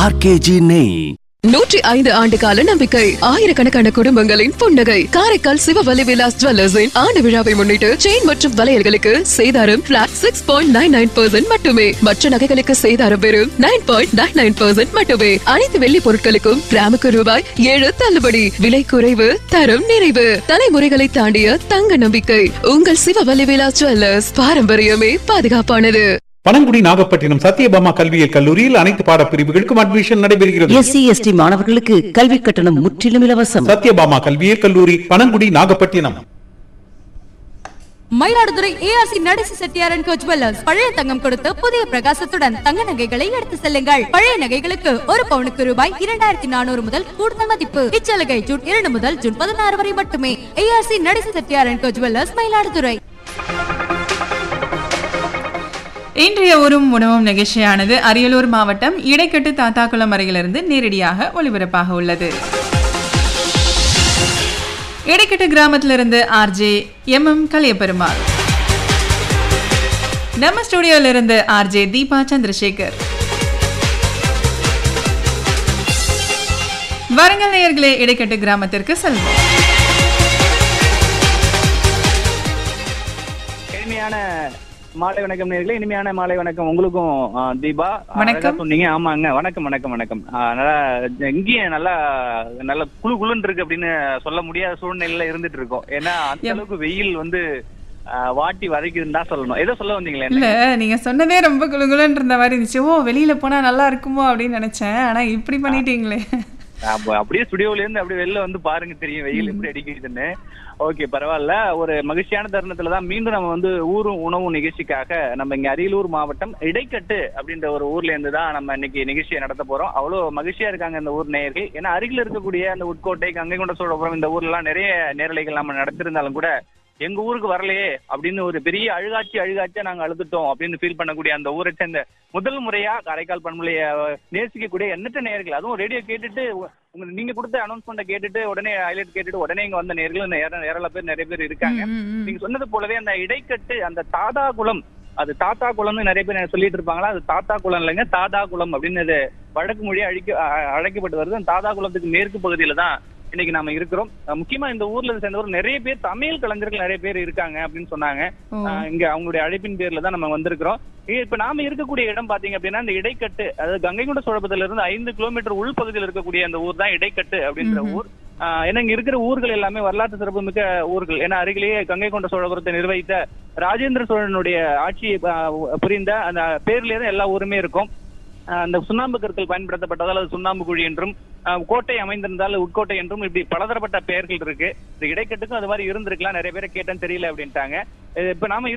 RKG நெய் நூற்றி ஐந்து ஆண்டு கால நம்பிக்கை ஆயிரக்கணக்கான குடும்பங்களின் புன்னகை காரைக்கால் சிவவலி விலாஸ் ஜுவல்லர்ஸின் ஆண்டு விழாவை முன்னிட்டு செயின் மற்றும் வளையல்களுக்கு சேதாரம் flat six point nine nine percent மட்டுமே மற்ற நகைகளுக்கு சேதாரம் வெறும் nine point nine nine percent மட்டுமே அனைத்து வெள்ளி பொருட்களுக்கும் கிராமுக்கு ரூபாய் ஏழு தள்ளுபடி விலை குறைவு தரம் நிறைவு தலைமுறைகளை தாண்டிய தங்க நம்பிக்கை உங்கள் சிவவலி விலாஸ் ஜுவல்லர்ஸ் பாரம்பரியமே பாதுகாப்பானது பனங்குடி நாகப்பட்டினம் சத்யபாமா கல்வியியல் கல்லூரியில் அனைத்து பாடப்பிரிவுகளுக்கும் அட்மிஷன் நடைபெறுகிறது எஸ்சி எஸ்டி மாணவர்களுக்கு கல்வி கட்டணம் முற்றிலும் இலவசம் சத்யபாமா கல்வியியல் கல்லூரி பனங்குடி நாகப்பட்டினம் மயிலாடுதுறை ஏஆர்சி நடேச செட்டியாரன் கோ ஜுவல்லர்ஸ் பழைய தங்கம் கொடுத்து புதிய பிரகாசத்துடன் தங்க நகைகளை எடுத்து செல்லுங்கள் பழைய நகைகளுக்கு ஒரு பவுனுக்கு ரூபாய் இரண்டாயிரத்தி நானூறு முதல் கூடுதல் மதிப்பு இச்சலுகை ஜூன் இரண்டு முதல் ஜூன் பதினாறு வரை மட்டுமே ஏஆர்சி நடேச செட்டியாரன் கோ ஜுவல்லர்ஸ் மயிலாடுதுறை இன்றைய உரும் உணவும் நிகழ்ச்சியானது அரியலூர் மாவட்டம் இடைக்கட்டு தாத்தாக்குளம் அருகிலிருந்து நேரடியாக ஒளிபரப்பாக உள்ளது இடைக்கட்டு கிராமத்திலிருந்து ஆர்ஜே எம் எம் கலியபெருமாள் நம்ம ஸ்டுடியோவிலிருந்து ஆர்ஜே தீபா சந்திரசேகர் வரங்கள் நேயர்களே இடைக்கட்டு கிராமத்திற்கு செல்வோம் இனிமையான மாலை வணக்கம் நேர்களே இனிமையான மாலை வணக்கம் உங்களுக்கும் ஆ, தீபா வணக்கம். அழகா சொன்னீங்க ஆமாங்க வணக்கம் வணக்கம் வணக்கம் ஆ, நல்லா இங்கேயும் நல்லா நல்ல குளு குளுன்னு இருக்கு அப்படின்னு சொல்ல முடியாத சூழ்நிலையில இருந்துட்டு இருக்கோம் ஏன்னா அந்த எம். அளவுக்கு வெயில் வந்து ஆ, வாட்டி வதைக்குதுன்னு தான் சொல்லணும் ஏதோ சொல்ல வந்தீங்களே இல்ல நீங்க சொன்னதே ரொம்ப குளுகுலுன்னு இருந்த மாதிரி இருந்துச்சு ஓ வெளியில போனா நல்லா இருக்குமோ அப்படின்னு நினைச்சேன் ஆனா இப்படி பண்ணிட்டீங்களே அப்ப அப்படியே ஸ்டுடியோல இருந்து அப்படியே வெளில வந்து பாருங்க தெரியும் வெயில் எப்படி அடிக்குதுன்னு ஓகே பரவாயில்ல ஒரு மகிழ்ச்சியான தருணத்துல தான் மீண்டும் நம்ம வந்து ஊரும் உணவும் நிகழ்ச்சிக்காக நம்ம இங்க அரியலூர் மாவட்டம் இடைக்கட்டு அப்படின்ற ஒரு ஊர்ல இருந்து தான் நம்ம இன்னைக்கு நிகழ்ச்சியை நடத்த போறோம் அவ்வளவு மகிழ்ச்சியா இருக்காங்க இந்த ஊர் நேயர்கள் ஏன்னா அருகில் இருக்கக்கூடிய அந்த உட்கோட்டை கங்கை கொண்ட சோழபுரம் இந்த ஊர்ல எல்லாம் நிறைய நேரலைகள் நம்ம நடத்திருந்தாலும் கூட எங்க ஊருக்கு வரலையே அப்படின்னு ஒரு பெரிய அழுகாட்சி அழுகாச்சியா நாங்க அழுதுட்டோம் அப்படின்னு ஃபீல் பண்ணக்கூடிய அந்த ஊரை சேர்ந்த முதல் முறையா காரைக்கால் பண்புலைய நேசிக்கக்கூடிய எண்ணற்ற நேயர்கள் அதுவும் ரேடியோ கேட்டுட்டு உ- உங்க நீங்க கொடுத்த அனௌன்ஸ்மெண்ட்டை கேட்டுட்டு உடனே ஹைலைட் கேட்டுட்டு உடனே இங்க வந்த நேர்கள் ஏராள பேர் நிறைய பேர் இருக்காங்க ம், ம், ம். நீங்க சொன்னது போலவே அந்த இடைக்கட்டு அந்த தாதா குளம் அது தாத்தா குளம்னு நிறைய பேர் சொல்லிட்டு இருப்பாங்களா அது தாத்தா குளம் இல்லைங்க தாதா குளம் அப்படின்னு இது வழக்கு மொழி அழிக்க அ- அழைக்கப்பட்டு வருது அந்த தாதா குளத்துக்கு மேற்கு பகுதியில தான் இன்னைக்கு நாம இருக்கிறோம் அஹ் முக்கியமா இந்த ஊர்ல சேர்ந்தவர் நிறைய பேர் தமிழ் கலைஞர்கள் நிறைய பேர் இருக்காங்க அப்படின்னு சொன்னாங்க ஓ. ஆஹ் இங்க அவங்களுடைய அழைப்பின் பேர்ல தான் நம்ம வந்திருக்கிறோம் இ- இப்ப நாம இருக்கக்கூடிய இடம் பாத்தீங்க அப்படின்னா இந்த இடைக்கட்டு அதாவது கங்கைகொண்ட சோழபுரத்துல இருந்து ஐந்து கிலோமீட்டர் உள்பகுதியில் இருக்கக்கூடிய அந்த ஊர் தான் இடைக்கட்டு அப்படின்ற ம்ஹும். ஊர் ஆஹ் ஏன்னா இங்க இருக்கிற ஊர்கள் எல்லாமே வரலாற்று சிறப்புமிக்க ஊர்கள் ஏன்னா அருகிலேயே கங்கை கொண்ட சோழபுரத்தை நிர்வகித்த ராஜேந்திர சோழனுடைய ஆட்சியை ஆஹ் புரிந்த அந்த பேர்லயே தான் எல்லா ஊருமே இருக்கும் ஆஹ் அந்த சுண்ணாம்பு கற்கள் பயன்படுத்தப்பட்டதால் அது சுண்ணாம்பு குழி என்றும் ஆஹ் கோட்டை அமைந்திருந்தால் உட்கோட்டை என்றும் இப்படி பலதரப்பட்ட பெயர்கள் இருக்கு இந்த இடைக்கட்டுக்கும் அது மாதிரி இருந்திருக்கலாம் நிறைய பேரை கேட்டேன்னு தெரியல அப்படின்ட்டாங்க அஹ் இப்ப நாம